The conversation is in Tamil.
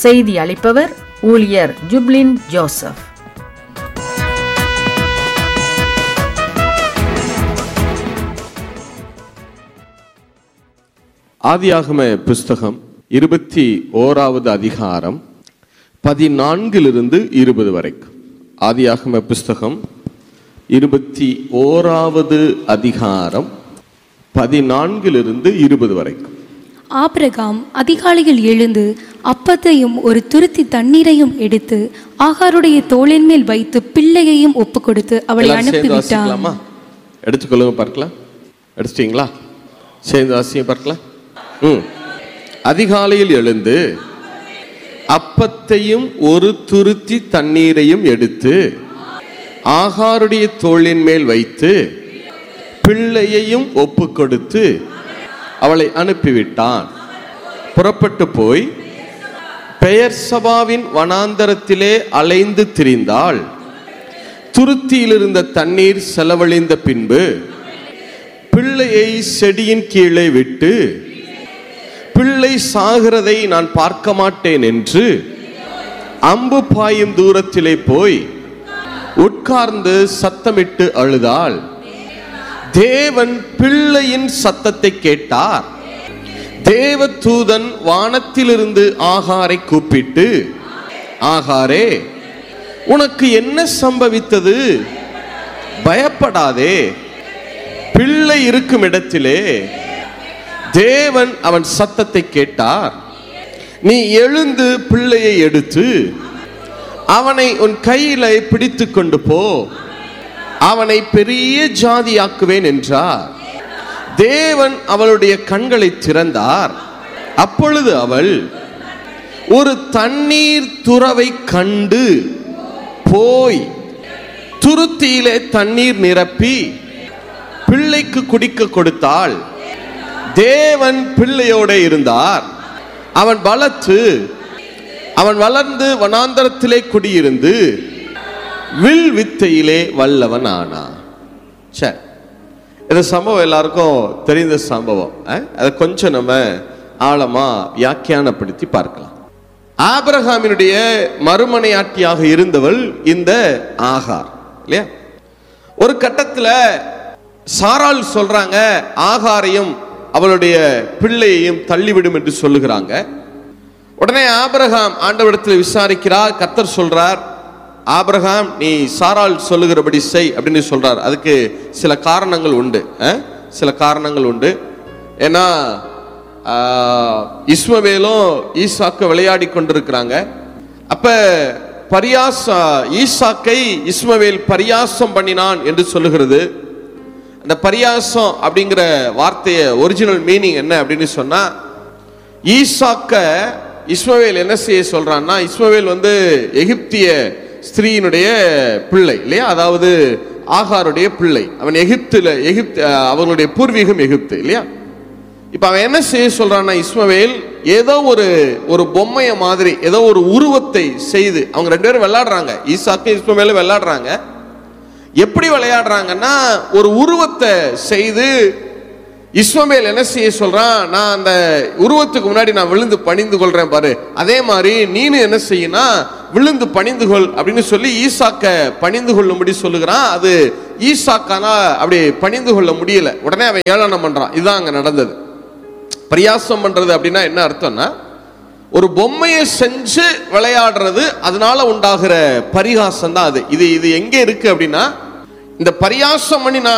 செய்தி அளிப்பவர் ஊழியர் ஜுப்லின் ஜோசப் ஆதியாகம புஸ்தகம் இருபத்தி ஓராவது அதிகாரம் பதினான்கிலிருந்து இருபது வரைக்கும் ஆதியாகம புஸ்தகம் இருபத்தி ஓராவது அதிகாரம் பதினான்கிலிருந்து இருபது வரைக்கும் ஆபிரகாம் அதிகாலையில் எழுந்து அப்பத்தையும் ஒரு துருத்தி தண்ணீரையும் எடுத்து ஆகாருடைய தோளின் மேல் வைத்து பிள்ளையையும் ஒப்புக் கொடுத்து அவளை எல்லாரும் சேர்ந்து அனுப்பிவிட்டான் வாசிக்கலாமா எடுத்துக்கொள்ளுங்க பார்க்கலாம் எடுத்துட்டீங்களா சேர்ந்து வாசிங்க பார்க்கலாம் ம் அதிகாலையில் எழுந்து அப்பத்தையும் ஒரு துருத்தி தண்ணீரையும் எடுத்து ஆகாருடைய தோளின் மேல் வைத்து பிள்ளையையும் ஒப்பு கொடுத்து அவளை அனுப்பிவிட்டான் புறப்பட்டு போய் பெயர் சபாவின் வனாந்தரத்திலே அலைந்து திரிந்தாள் துருத்தியில் இருந்த தண்ணீர் செலவழிந்த பின்பு பிள்ளையை செடியின் கீழே விட்டு பிள்ளை சாகிறதை நான் பார்க்க மாட்டேன் என்று அம்பு பாயும் தூரத்திலே போய் உட்கார்ந்து சத்தமிட்டு அழுதாள் தேவன் பிள்ளையின் சத்தத்தை கேட்டார் தேவ தூதன் வானத்திலிருந்து ஆகாரை கூப்பிட்டு ஆகாரே உனக்கு என்ன சம்பவித்தது பயப்படாதே பிள்ளை இருக்கும் இடத்திலே தேவன் அவன் சத்தத்தை கேட்டார் நீ எழுந்து பிள்ளையை எடுத்து அவனை உன் கையில பிடித்து கொண்டு போ அவனை பெரிய ஜாதியாக்குவேன் என்றார் தேவன் அவளுடைய கண்களை திறந்தார் அப்பொழுது அவள் ஒரு தண்ணீர் துறவை கண்டு போய் துருத்தியிலே தண்ணீர் நிரப்பி பிள்ளைக்கு குடிக்க கொடுத்தாள் தேவன் பிள்ளையோட இருந்தார் அவன் பலத்து அவன் வளர்ந்து வனாந்தரத்திலே குடியிருந்து வில் வித்தையிலே வல்லவன் ஆனான் சரி இந்த சம்பவம் எல்லாருக்கும் தெரிந்த சம்பவம் அஹ்? அதை கொஞ்சம் நம்ம ஆழமா வியாக்கியானப்படுத்தி பார்க்கலாம் ஆபிரகாமினுடைய மறுமனையாட்டியாக இருந்தவள் இந்த ஆகார் இல்லையா ஒரு கட்டத்துல சாராள் சொல்றாங்க ஆகாரையும் அவளுடைய பிள்ளையையும் தள்ளிவிடும் என்று சொல்லுகிறாங்க உடனே ஆபிரகாம் ஆண்டவரிடத்தில் விசாரிக்கிறார் கர்த்தர் சொல்றார் ஆபிரகாம் நீ சாராள் சொல்லுகிறபடி செய் அப்படின்னு சொல்றார் அதுக்கு சில காரணங்கள் உண்டு அஹ்? சில காரணங்கள் உண்டு ஏன்னா ஆஹ், இஸ்மவேலும் ஈசாக்கு விளையாடி கொண்டிருக்கிறாங்க அப்ப பரியாச ஈசாக்கை இஸ்மவேல் பரியாசம் பண்ணினான் என்று சொல்லுகிறது அந்த பரியாசம் அப்படிங்கிற வார்த்தைய ஒரிஜினல் மீனிங் என்ன அப்படின்னு சொன்னா ஈசாக்க இஸ்மவேல் என்ன செய்ய சொல்றான்னா இஸ்மவேல் வந்து எகிப்திய ஸ்திரீயினுடைய பிள்ளை இல்லையா அதாவது ஆகாருடைய பிள்ளை அவன் எகிப்துல எகிப்து அஹ், அவங்களுடைய பூர்வீகம் எகிப்து இல்லையா இப்ப அவன் என்ன செய்ய சொல்றான்னா இஸ்மவேல் ஏதோ ஒரு ஒரு பொம்மைய மாதிரி ஏதோ ஒரு உருவத்தை செய்து அவங்க ரெண்டு பேரும் விளையாடுறாங்க ஈசாக்கும் இஸ்மவேலும் விளையாடுறாங்க எப்படி விளையாடுறாங்கன்னா ஒரு உருவத்தை செய்து இஸ்மவேல் என்ன செய்ய சொல்றான் நான் அந்த உருவத்துக்கு முன்னாடி நான் விழுந்து பணிந்து கொள்றேன் பாரு அதே மாதிரி நீனு என்ன செய்யினா விழுந்து பணிந்து கொள் அப்படின்னு சொல்லி ஈசாக்க பணிந்து கொள்ளும்படி சொல்லுகிறான் அது ஈசாக்கானா அப்படி பணிந்து கொள்ள முடியல உடனே அவன் ஏளனம் பண்றான் இதுதான் அங்க நடந்தது பரியாசம் பண்றது அப்படின்னா என்ன அர்த்தம்னா ஒரு பொம்மையை செஞ்சு விளையாடுறது அதனால உண்டாகிற பரிகாசம் தான் அது இது இது எங்க இருக்கு அப்படின்னா இந்த பரியாசம் பண்ணி நான்